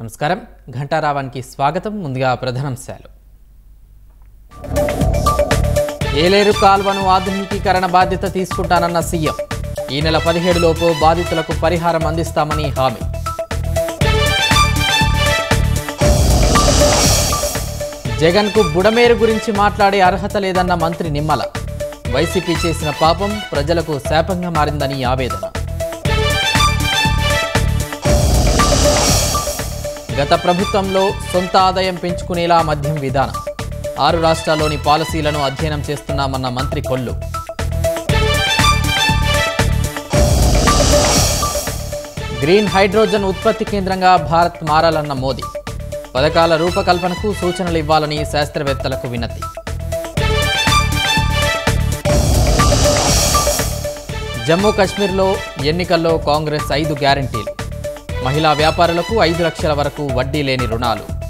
నమస్కారం ఘంటారావానికి స్వాగతం ముందుగా ప్రధానాంశాలు ఏలేరు కాల్వను ఆధునికీకరణ బాధ్యత తీసుకుంటానన్న సీఎం ఈ నెల పదిహేడులోపు బాధితులకు పరిహారం అందిస్తామని హామీ జగన్కు బుడమేరు గురించి మాట్లాడే అర్హత లేదన్న మంత్రి నిమ్మల వైసీపీ చేసిన పాపం ప్రజలకు శాపంగా మారిందని ఆవేదన గత ప్రభుత్వంలో సొంత ఆదాయం పెంచుకునేలా మద్యం విధానం ఆరు రాష్ట్రాల్లోని పాలసీలను అధ్యయనం చేస్తున్నామన్న మంత్రి కొల్లు గ్రీన్ హైడ్రోజన్ ఉత్పత్తి కేంద్రంగా భారత్ మారాలన్న మోదీ పథకాల రూపకల్పనకు సూచనలు ఇవ్వాలని శాస్త్రవేత్తలకు వినతి జమ్మూ కాశ్మీర్లో ఎన్నికల్లో కాంగ్రెస్ ఐదు గ్యారంటీలు మహిళా వ్యాపారులకు ఐదు లక్షల వరకు వడ్డీ లేని రుణాలు